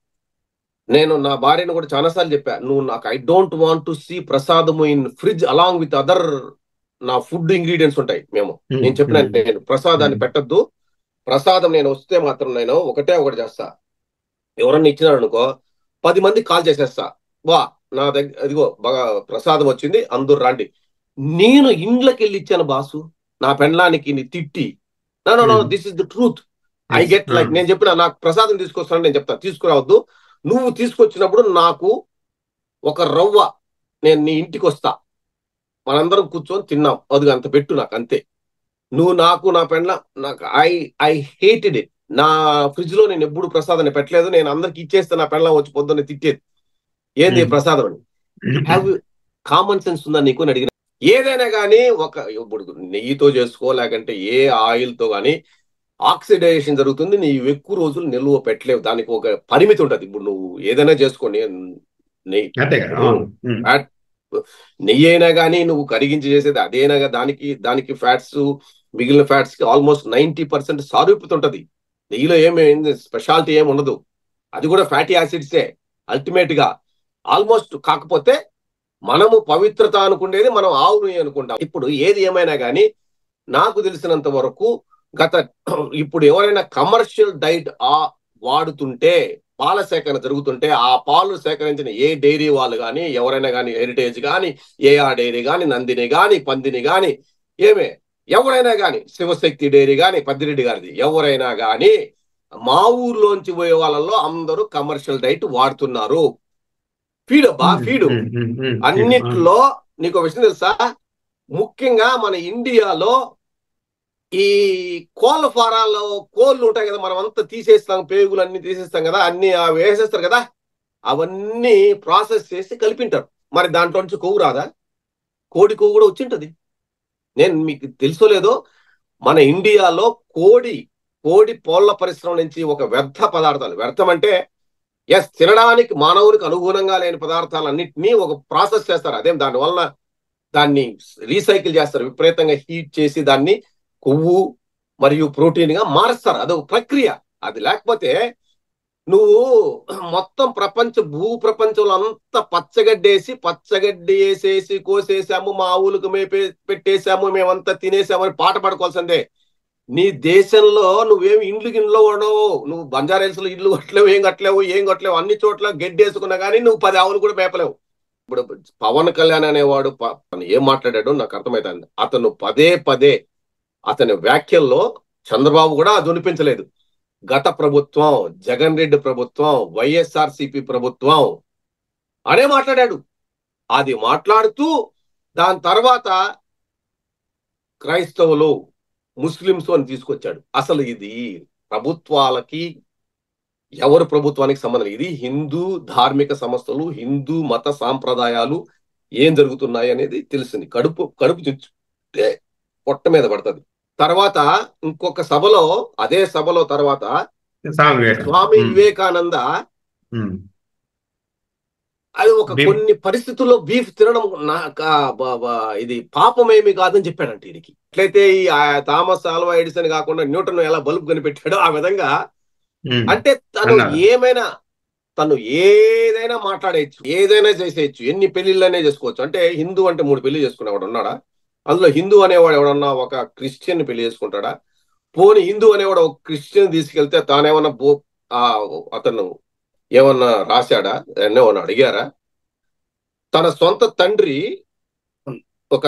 నేను నా భార్యను కూడా చాలాసార్లు చెప్పా నువ్వు నాకు I don't want to see ప్రసాదము in fridge along with other నా ఫుడ్ ఇంగ్రీడియంట్స్ ఉంటాయి మేము ఉమ్, నేను చెప్పిన ఉమ్, నేను ప్రసాదాన్ని ఉమ్. పెట్టద్దు ప్రసాదం నేను వస్తే మాత్రం నేను ఒకటే ఒకటి చేస్తా ఎవరన్నా ఇచ్చినారు అనుకో పది మంది కాల్ చేసేస్తా వా నా దగ్గర అదిగో బాగా ప్రసాదం వచ్చింది అందరూ రండి నేను ఇండ్లకి వెళ్ళి ఇచ్చాను బాసు నా పెండ్లానికి ని తిట్టి no no Hmm. This is the truth I Yes. Get like Hmm. నేను చెప్పిన నాకు ప్రసాదం తీసుకొస్తాను నేను చెప్తా తీసుకురావద్దు నువ్వు తీసుకొచ్చినప్పుడు నాకు ఒక రవ్వ నేను నీ ఇంటికి వస్తా మనందరం కూర్చొని తిన్నాం అది అంత పెట్టు నాకు అంతే నువ్వు నాకు నా పెండ్ల నాకు ఐ ఐ హేటెడ్ ఇట్ నా ఫ్రిడ్జ్ లో నేను ఎప్పుడు ప్రసాదాన్ని పెట్టలేదు నేను అందరికి ఇచ్చేస్తే నా పెండ్లం వచ్చి పొద్దున్నే తిట్టేది ఏంది ఈ Hmm. ప్రసాదం అని హ్యావ్ కామన్ సెన్స్ ఉందా నీకు అని అడిగిన ఏదైనా కానీ ఒక ఇప్పుడు నెయ్యితో చేసుకో లేకంటే ఏ ఆయిల్ తో కానీ ఆక్సిడైజేషన్ జరుగుతుంది నీవు ఎక్కువ రోజులు నిల్వ పెట్టలేవు దానికి ఒక పరిమితి ఉంటది ఇప్పుడు నువ్వు ఏదైనా చేసుకోని నెయ్యి అంతే కదా అవును. ఉమ్, నెయ్యి అయినా కానీ నువ్వు కరిగించి చేసేది అదేనా గా- దానికి దానికి ఫ్యాట్స్ మిగిలిన ఫ్యాట్స్ కి ఆల్మోస్ట్ నైన్టీ పర్సెంట్ సారూప్యత ఉంటది నెయ్యిలో ఏమి స్పెషాలిటీ ఏమి ఉండదు అది కూడా ఫ్యాటీ యాసిడ్సే అల్టిమేట్ గా ఆల్మోస్ట్ కాకపోతే మనము పవిత్రత అనుకునేది మనం ఆవు నెయ్యి అనుకుంటాం ఇప్పుడు ఏది ఏమైనా కానీ నాకు తెలిసినంత వరకు గత ఇప్పుడు ఎవరైనా కమర్షియల్ డైట్ ఆ వాడుతుంటే పాల సేకరణ జరుగుతుంటే ఆ పాలు సేకరించిన ఏ డైరీ వాళ్ళు కానీ ఎవరైనా కానీ హెరిటేజ్ కానీ ఏఆర్ డైరీ కానీ నందిని కానీ పందిని కానీ ఏమే ఎవరైనా కానీ శివశక్తి డైరీ కానీ పద్దిరెడ్డి గారిది ఎవరైనా కానీ మా ఊర్లోంచి పోయే వాళ్ళలో అందరూ కమర్షియల్ డైట్ వాడుతున్నారు ఫీడ్ బా ఫీడ్ ఉమ్, ఉమ్, ఉమ్, ఉమ్. అన్నిట్లో నీకు విషయం తెలుసా ముఖ్యంగా మన ఇండియాలో ఈ కోళ్ళ ఫారాల్లో కోళ్ళు ఉంటాయి కదా మనం అంతా తీసేస్తాం పేగులు అన్ని తీసేస్తాం కదా అన్ని ఆ వేసేస్తారు కదా అవన్నీ ప్రాసెస్ చేసి కలిపింటారు మరి దాంట్లో నుంచి కొవ్వు రాదా కోడి కొవ్వు కూడా వచ్చింటది నేను మీకు తెలుసో లేదో మన ఇండియాలో కోడి కోడి కోళ్ల పరిశ్రమ నుంచి ఒక వ్యర్థ పదార్థాలు వ్యర్థం అంటే ఎస్ తినడానికి మానవునికి అనుగుణంగా లేని పదార్థాలన్నింటినీ ఒక ప్రాసెస్ చేస్తారు అదేం దానివల్ల దాన్ని రీసైకిల్ చేస్తారు విపరీతంగా హీట్ చేసి దాన్ని కొవ్వు మరియు ప్రోటీన్ గా మారుస్తారు అదొక ప్రక్రియ అది లేకపోతే నువ్వు మొత్తం ప్రపంచ భూ ప్రపంచంలో అంతా పచ్చగడ్డేసి పచ్చగడ్డి వేసేసి కోసేసాము మా ఆవులకు మేపే పెట్టేశాము మేమంతా తినేసామని పాట పాడుకోవాల్సిందే నీ దేశంలో నువ్వేమి ఇండ్లు గిన్నెలో ఉండవు నువ్వు బంజారాహిల్స్ లో ఇల్లు కట్టలేవు ఏం కట్టలేవు ఏం కట్టలేవు అన్ని చోట్ల గడ్డి వేసుకున్నా కానీ నువ్వు పది ఆవులు కూడా మేపలేవు ఇప్పుడు పవన్ కళ్యాణ్ అనేవాడు ప- తను ఏం మాట్లాడాడో నాకు అర్థమవుతుంది అతను పదే పదే అతని వ్యాఖ్యల్లో చంద్రబాబు కూడా అది వినిపించలేదు గత ప్రభుత్వం జగన్ రెడ్డి ప్రభుత్వం వైఎస్ఆర్ సిపి ప్రభుత్వం అనే మాట్లాడాడు అది మాట్లాడుతూ దాని తర్వాత క్రైస్తవులు ముస్లింస్ అని తీసుకొచ్చాడు అసలు ఇది ప్రభుత్వాలకి ఎవరు ప్రభుత్వానికి సంబంధం లేదు. ఇది హిందూ ధార్మిక సంస్థలు హిందూ మత సాంప్రదాయాలు ఏం జరుగుతున్నాయి అనేది తెలిసింది కడుపు కడుపు చుట్టే పొట్ట మీద పడుతుంది తర్వాత ఇంకొక సభలో అదే సభలో తర్వాత స్వామి వివేకానంద. స్వామి ఉమ్, వివేకానంద ఉమ్, అది ఒక బీఫ్- కొన్ని పరిస్థితుల్లో బీఫ్ తినడం నాకు ఇది పాపమేమి కాదని చెప్పాడంట ఈయనకి ఎట్లయితే ఈ ఆ థామస్ ఆల్వా ఎడిసన్ కాకుండా న్యూటన్ ఎలా బల్బ్ కనిపెట్టాడో ఆ విధంగా ఉమ్. అంటే తను అన్నాడు. ఏమైనా తను ఏదైనా మాట్లాడేయచ్చు ఏదైనా చేసేయచ్చు ఎన్ని పెళ్లిళ్ళనే చేసుకోవచ్చు అంటే హిందూ అంటే మూడు పెళ్లి చేసుకునేవాడు ఉన్నాడా అందులో హిందూ అనేవాడు ఎవడన్నా ఒక క్రిస్టియన్ పెళ్లి చేసుకుంటాడా పోని హిందూ అనేవాడు ఒక క్రిస్టియన్ తీసుకెళ్తే తానేమన్నా బో ఆ అతను ఏమన్నా రాశాడా ఏమన్నా అడిగారా తన సొంత తండ్రి ఒక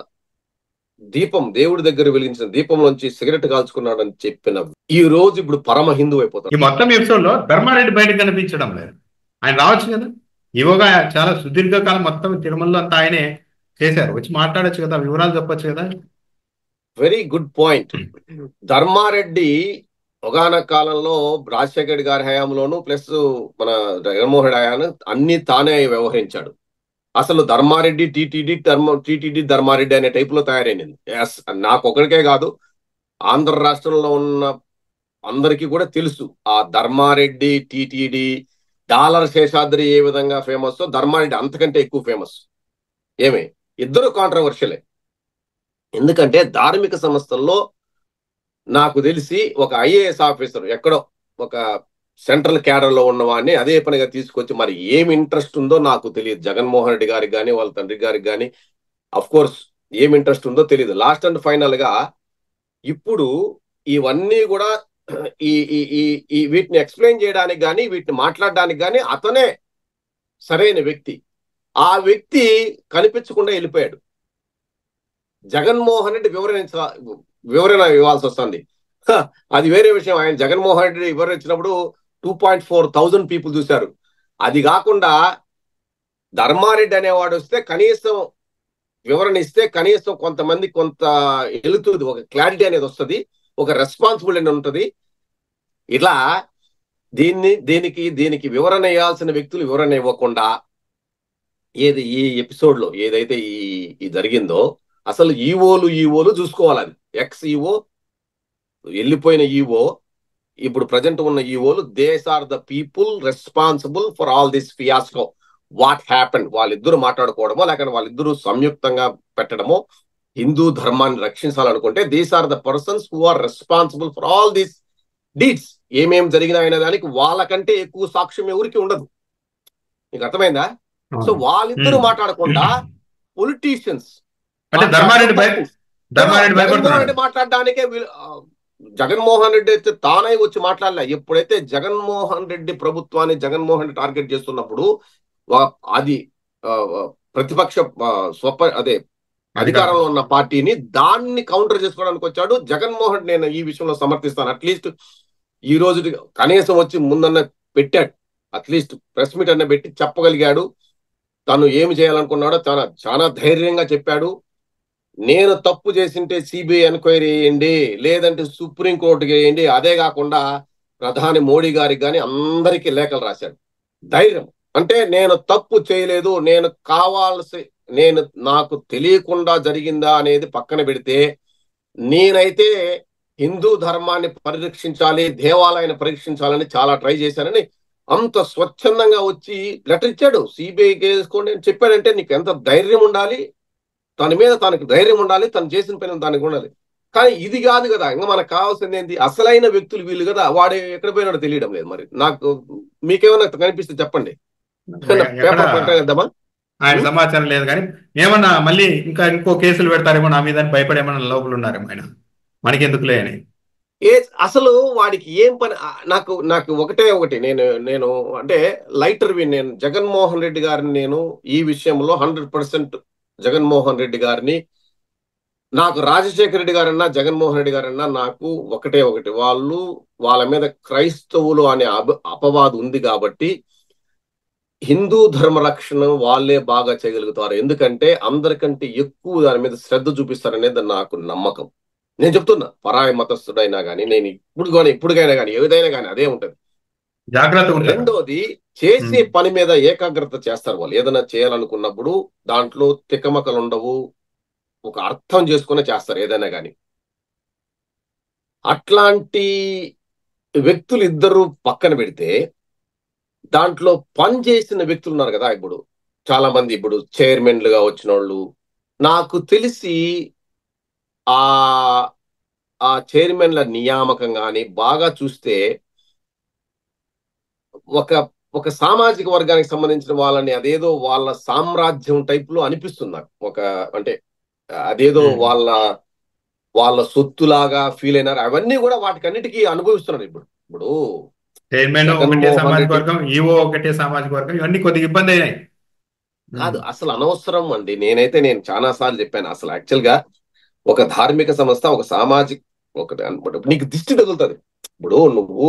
దీపం దేవుడి దగ్గర వెలిగించిన దీపం నుంచి సిగరెట్ కాల్చుకున్నాడని చెప్పిన ఈ రోజు ఇప్పుడు పరమ హిందూ అయిపోతాడు ఈ మొత్తం ఎపిసోడ్ లో ధర్మారెడ్డి బయటకు కనిపించడం లేదు ఆయన రావచ్చు కదా ఇవగా చాలా సుదీర్ఘకాలం మొత్తం తిరుమలలో అంతా ఆయనే చేశారు వచ్చి మాట్లాడొచ్చు కదా వివరాలు చెప్పొచ్చు కదా వెరీ గుడ్ పాయింట్ ధర్మారెడ్డి ఒకనొక కాలంలో రాజశేఖర్ రెడ్డి గారి హయాంలోను ప్లస్ మన జగన్మోహన్ రెడ్డి హయాను అన్ని తానే వ్యవహరించాడు అసలు ధర్మారెడ్డి టీటీడీ ధర్మ టీటీడీ ధర్మారెడ్డి అనే టైప్ లో తయారైంది ఎస్ నాకు ఒకరికే కాదు ఆంధ్ర రాష్ట్రంలో ఉన్న అందరికీ కూడా తెలుసు ఆ ధర్మారెడ్డి టీటీడీ డాలర్ శేషాద్రి ఏ విధంగా ఫేమస్ ధర్మారెడ్డి అంతకంటే ఎక్కువ ఫేమస్ ఏమి ఇద్దరు కాంట్రవర్షియలే ఎందుకంటే ధార్మిక సంస్థల్లో నాకు తెలిసి ఒక ఐఏఎస్ ఆఫీసర్ ఎక్కడో ఒక సెంట్రల్ క్యాడర్ లో ఉన్నవాడిని అదే పనిగా తీసుకొచ్చి మరి ఏం ఇంట్రెస్ట్ ఉందో నాకు తెలియదు జగన్మోహన్ రెడ్డి గారికి కానీ వాళ్ళ తండ్రి గారికి కానీ అఫ్ కోర్స్ ఏం ఇంట్రెస్ట్ ఉందో తెలియదు లాస్ట్ అండ్ ఫైనల్ గా ఇప్పుడు ఇవన్నీ కూడా ఈ ఈ ఈ ఈ వీటిని ఎక్స్ప్లెయిన్ చేయడానికి కానీ వీటిని మాట్లాడడానికి కానీ అతనే సరైన వ్యక్తి ఆ వ్యక్తి కనిపించకుండా వెళ్ళిపోయాడు జగన్మోహన్ రెడ్డి వివరించ వివరణ ఇవ్వాల్సి వస్తుంది హ, అది వేరే విషయం ఆయన జగన్మోహన్ రెడ్డి వివరించినప్పుడు two point four thousand people చూశారు అది కాకుండా ధర్మారెడ్డి అనేవాడు వస్తే కనీసం వివరణ ఇస్తే కనీసం కొంతమంది కొంత వెళుతుంది ఒక క్లారిటీ అనేది వస్తుంది ఒక రెస్పాన్సిబిలిటీ ఉంటుంది ఇలా దీన్ని దీనికి దీనికి వివరణ ఇవ్వాల్సిన వ్యక్తులు వివరణ ఇవ్వకుండా ఏది ఈ ఎపిసోడ్ లో ఏదైతే ఈ ఈ జరిగిందో అసలు ఈవోలు ఈవోలు చూసుకోవాలి అది ఎక్స్ ఈవో వెళ్ళిపోయిన ఈవో ఇప్పుడు ప్రజెంట్ ఉన్న ఈవోలు these are the people responsible for all this fiasco what happened వాళ్ళిద్దరు మాట్లాడుకోవడమో లేకపోతే వాళ్ళిద్దరూ సంయుక్తంగా పెట్టడమో హిందూ ధర్మాన్ని రక్షించాలనుకుంటే these are the persons who are responsible for all these deeds ఏమేం జరిగినాయనే దానికి వాళ్ళకంటే ఎక్కువ సాక్ష్యం ఎవరికి ఉండదు నీకు అర్థమైందా సో వాళ్ళిద్దరూ Hmm. మాట్లాడకుండా పొలిటీషియన్స్ అంటే ధర్మారెడ్డి భయ ధర్మారెడ్డి భయపడుతున్నాడు మాట్లాడడానికే వీళ్ళు- ఆ, జగన్మోహన్ రెడ్డి అయితే తానై వచ్చి మాట్లాడలే ఎప్పుడైతే జగన్మోహన్ రెడ్డి ప్రభుత్వాన్ని జగన్మోహన్ రెడ్డి టార్గెట్ చేస్తున్నప్పుడు వా- అది ఆ, ఆ, ప్రతిపక్ష ఆ, స్వప అదే అధికారంలో ఉన్న పార్టీని దాన్ని కౌంటర్ చేసుకోవడానికి వచ్చాడు జగన్మోహన్ రెడ్డి నేను ఈ విషయంలో సమర్థిస్తాను అట్లీస్ట్ ఈ రోజు కనీసం వచ్చి ముందన్న పెట్టాడు అట్లీస్ట్ ప్రెస్ మీట్ అన్న పెట్టి చెప్పగలిగాడు తను ఏమి చేయాలనుకున్నాడో చాలా చాలా ధైర్యంగా చెప్పాడు నేను తప్పు చేసింటే సిబిఐ ఎంక్వైరీ చేయండి లేదంటే సుప్రీం కోర్టుకి వేయండి అదే కాకుండా ప్రధాని మోడీ గారికి కానీ అందరికీ లేఖలు రాశాడు ధైర్యం అంటే నేను తప్పు చేయలేదు నేను కావాల్సి నేను నాకు తెలియకుండా జరిగిందా అనేది పక్కన పెడితే నేనైతే హిందూ ధర్మాన్ని పరిరక్షించాలి దేవాలయాన్ని పరీక్షించాలని చాలా ట్రై చేశానని అంత స్వచ్ఛందంగా వచ్చి లెటర్ ఇచ్చాడు సిబిఐ వేసుకోండి అని చెప్పాడంటే నీకు ఎంత ధైర్యం ఉండాలి తన మీద తనకు ధైర్యం ఉండాలి తను చేసిన పని దానికి ఉండాలి కానీ ఇది కాదు కదా ఇంకా మనకు కావాల్సింది ఏంటి అసలైన వ్యక్తులు వీళ్ళు కదా వాడు ఎక్కడ పోయినాడో తెలియడం లేదు మరి నాకు మీకేమైనా కనిపిస్తే చెప్పండి ఎక్కడ పేపర్ పట్టేద్దామా ఆయన సమాచారం లేదు కానీ ఏమన్నా మళ్ళీ ఇంకా ఇంకో కేసులు పెడతారేమో నా మీద అని భయపడి ఏమన్నా లోపల ఉన్నారేమో ఆయన మనకెందుకులే అని ఏ అసలు వాడికి ఏం పని ఆ, నాకు నాకు ఒకటే ఒకటి నేను నేను అంటే లైటర్ వి నేను జగన్మోహన్ రెడ్డి గారిని నేను ఈ విషయంలో హండ్రెడ్ పర్సెంట్ జగన్మోహన్ రెడ్డి గారిని నాకు రాజశేఖర రెడ్డి గారన్నా జగన్మోహన్ రెడ్డి గారన్నా నాకు ఒకటే ఒకటి వాళ్ళు వాళ్ళ మీద క్రైస్తవులు అనే అప అపవాదు ఉంది కాబట్టి హిందూ ధర్మ రక్షణ వాళ్ళే బాగా చేయగలుగుతారు ఎందుకంటే అందరికంటే ఎక్కువ దాని మీద శ్రద్ధ చూపిస్తారనేది నాకు నమ్మకం నేను చెప్తున్నా పరాయి మతస్థుడైనా కానీ నేను ఇప్పుడు కానీ ఇప్పుడుకైనా కానీ ఏదైనా కానీ అదే ఉంటది జాగ్రత్తగా ఉంటారు రెండోది చేసే మ్మ్. పని మీద ఏకాగ్రత చేస్తారు వాళ్ళు ఏదైనా చేయాలనుకున్నప్పుడు దాంట్లో తిక్కమకలు ఉండవు ఒక అర్థం చేసుకునే చేస్తారు ఏదైనా కానీ అట్లాంటి వ్యక్తులు ఇద్దరు పక్కన పెడితే దాంట్లో పని చేసిన వ్యక్తులు ఉన్నారు కదా ఇప్పుడు చాలా మంది ఇప్పుడు చైర్మన్లుగా వచ్చిన వాళ్ళు నాకు తెలిసి ఆ ఆ చైర్మన్ల నియామకం కానీ బాగా చూస్తే ఒక ఒక సామాజిక వర్గానికి సంబంధించిన వాళ్ళని అదేదో వాళ్ళ సామ్రాజ్యం టైప్ లో అనిపిస్తుంది నాకు ఒక అంటే అదేదో Hmm. వాళ్ళ వాళ్ళ సొత్తులాగా ఫీల్ అయినారు అవన్నీ కూడా వాటికన్నిటికీ అనుభవిస్తున్నారు ఇప్పుడు ఇప్పుడు చైర్మన్ ఒకటే జగన్మోహన్ సామాజిక రెడ్డి- వర్గం ఈవో ఒకటే సామాజిక వర్గం ఇవన్నీ కొద్దిగా ఇబ్బంది అయినాయి కాదు అసలు అనవసరం అండి నేనైతే నేను చాలా సార్లు చెప్పాను అసలు యాక్చువల్ గా ఒక ధార్మిక సంస్థ ఒక సామాజిక ఒకటి అన్నమాట నీకు దిష్టి తగులుతుంది ఇప్పుడు నువ్వు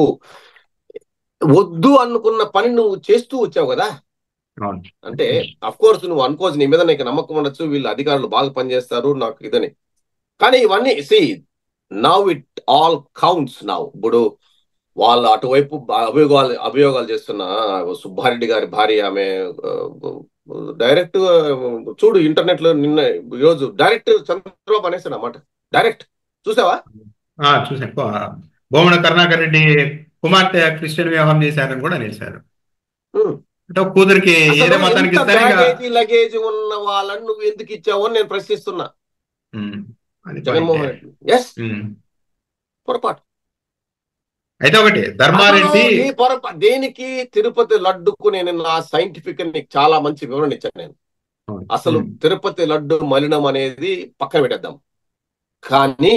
వద్దు అనుకున్న పని నువ్వు చేస్తూ వచ్చావు కదా అవును అంటే అఫ్ కోర్స్ నువ్వు అనుకోవచ్చు నీ మీద నీకు నమ్మకం ఉండొచ్చు వీళ్ళు అధికారులు బాగా పనిచేస్తారు నాకు ఇదని కానీ ఇవన్నీ see now it all counts now ఇప్పుడు వాళ్ళు అటువైపు బా- అభియోగాలు అభియోగాలు చేస్తున్న సుబ్బారెడ్డి గారి భార్య ఆమె డైరెక్ట్ చూడు ఇంటర్నెట్ లో నిన్న ఈరోజు డైరెక్ట్ చంద్రబాబు అనేసాడు అన్నమాట డైరెక్ట్ చూసావా ఆ, చూసాను కో- బొమ్మన కరుణాకర్ రెడ్డి కుమార్తె క్రిస్టియన్ వివాహం చేశారని కూడా నిలిచారు ఉమ్. అంటే ఒక కూతురికి అసలు ఏదే మతానికి ఎంత ఇస్తారే ఇంకా బ్యాగేజీ లగేజ్ ఉన్న వాళ్ళని నువ్వు ఎందుకు ఇచ్చావు అని నేను ప్రశ్నిస్తున్నా ఉమ్, అది జగన్మోహన్ పాయింటే. రెడ్డి ఎస్ ఉమ్. పొరపాటు అయితే ఒకటి ధర్మారెడ్డి అసలు ఈ పొరపా దేనికి తిరుపతి లడ్డుకు నేను నా సైంటిఫిక్ నీకు చాలా మంచి వివరణ ఇచ్చాను నేను అసలు ఉమ్, తిరుపతి లడ్డు మలినం అనేది పక్కన పెట్టేద్దాం కానీ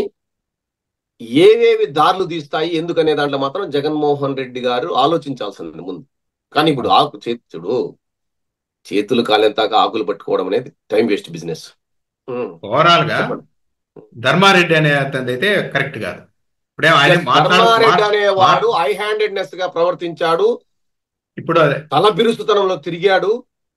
ఏవేవి దారులు తీస్తాయి ఎందుకనే దాంట్లో మాత్రం జగన్మోహన్ రెడ్డి గారు ఆలోచించాల్సింది ముందు కానీ ఇప్పుడు ఆకు చేతుడు చేతులు కాలేంతాక ఆకులు పట్టుకోవడం అనేది టైం వేస్ట్ బిజినెస్ ఓవరాల్ గా ధర్మారెడ్డి అనే అతనిది అయితే కరెక్ట్ కాదు ఇప్పుడే ఆయన మాట్లాడు ధర్మారెడ్డి మా- అనేవాడు ఐ హ్యాండెడ్నెస్ గా ప్రవర్తించాడు ఇప్పుడు అదే తల బిరుసుతనంలో తిరిగాడు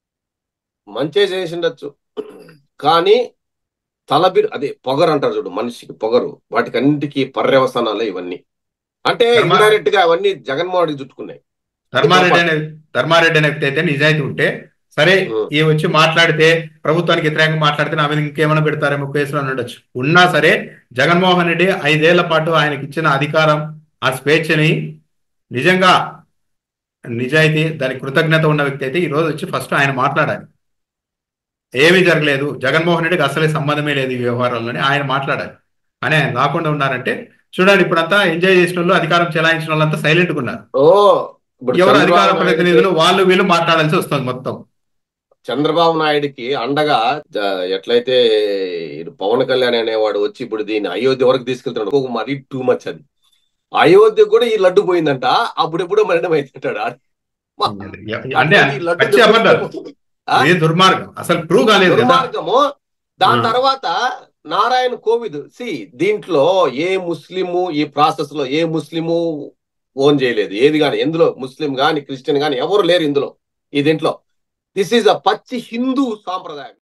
మంచే చేసిండొచ్చు కానీ తల బిరు అదే పొగరు అంటారు చూడు మనిషికి పొగరు వాటికి అన్నిటికీ పర్యవసానాలే ఇవన్నీ అంటే ధర్మ- ఇండైరెక్ట్ గా అవన్నీ జగన్మోహన్ రెడ్డి చుట్టుకున్నాయి ధర్మారెడ్డి అనే ధర్మారెడ్డి అనే వ్యక్తి అయితే నిజాయితీ ఉంటే సరే ఉం. ఈ వచ్చి మాట్లాడితే ప్రభుత్వానికి వ్యతిరేకంగా మాట్లాడితే నా మీద ఇంకేమైనా పెడతారేమో కేసులు అని ఉండొచ్చు ఉన్నా సరే జగన్మోహన్ రెడ్డి ఐదేళ్ల పాటు ఆయనకి ఇచ్చిన అధికారం ఆ స్వేచ్ఛని నిజంగా నిజాయితీ దాని కృతజ్ఞత ఉన్న వ్యక్తి అయితే ఈ రోజు వచ్చి ఫస్ట్ ఆయన మాట్లాడాలి ఏమీ జరగలేదు జగన్మోహన్ రెడ్డికి అసలే సంబంధమే లేదు ఈ వ్యవహారాల్లోని ఆయన మాట్లాడాలి అని ఆయన రాకుండా ఉన్నారంటే చూడండి ఇప్పుడంతా ఎంజాయ్ చేసిన వాళ్ళు అధికారం చెలాయించిన వాళ్ళంతా సైలెంట్గా ఉన్నారు ఓ ఇప్పుడు ఎవరు చంద్రబాబు అధికార నాయుడు ప్రతినిధులు వాళ్ళు వీళ్ళు మాట్లాడాల్సి వస్తుంది మొత్తం చంద్రబాబు నాయుడికి అండగా జ- ఎట్లయితే ఇటు పవన్ కళ్యాణ్ అనేవాడు వచ్చి ఇప్పుడు దీన్ని అయోధ్య వరకు తీసుకెళ్తున్నాడు ఒక మరీ టూ మచ్ అది అయోధ్య కూడా ఈ లడ్డు పోయిందంట అప్పుడెప్పుడు మరణం అవుతుంటాడు అంటే పచ్చి అబద్ధాలు ఆ? ఏ దుర్మార్గం అసలు ప్రూవ్ కాలేదు కదా దుర్మార్గము దాని ఆ. తర్వాత నారాయణ కోవిద్ సి దీంట్లో ఏ ముస్లిము ఈ ప్రాసెస్ లో ఏ ముస్లిము ఓన్ చేయలేదు ఏది గాని ఎందులో ముస్లిం గాని క్రిస్టియన్ గాని ఎవరు లేరు ఇందులో ఈ దీంట్లో దిస్ ఈజ్ అ పచ్చి హిందూ సాంప్రదాయం